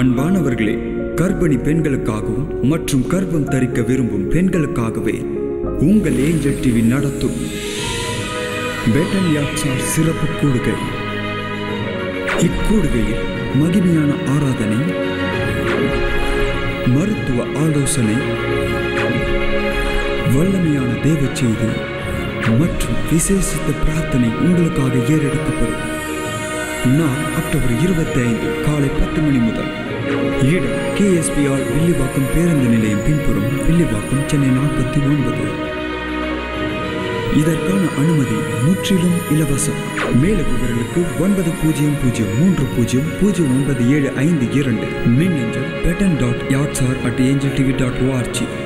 அன்பானவர்களே கர்ப்பிணி பெண்களுக்காகவும் மற்றும் கர்ப்பம் தரிக்க விரும்பும் பெண்களுக்காகவே உங்கள் ஏஞ்சல் டிவி நடத்தும் பெட்டல் யாக்சார் சிறப்பு கூடுகை இக்கூடுகையில் மகிமையான ஆராதனை மருத்துவ ஆலோசனை வல்லமையான தேவ செய்தி மற்றும் விசேஷித்த பிரார்த்தனை உங்களுக்காக ஏறெடுக்கப்படும் நாள் அக்டோபர் இருபத்தி ஐந்து காலை பத்து மணி முதல் இடம் கேஎஸ்பிஆர் வில்லிவாக்கம் பேருந்து நிலையம் பின்புறம் வில்லிவாக்கம் சென்னை நாற்பத்தி ஒன்பது இதற்கான அனுமதி முற்றிலும் இலவசம் மேல விவரங்களுக்கு ஒன்பது பூஜ்ஜியம் பூஜ்ஜியம் மூன்று பூஜ்ஜியம் பூஜ்ஜியம் ஒன்பது ஏழு ஐந்து இரண்டு மின்னஞ்சல் பெட்டன் டாட் யாட்சார் at Angel TV dot O R G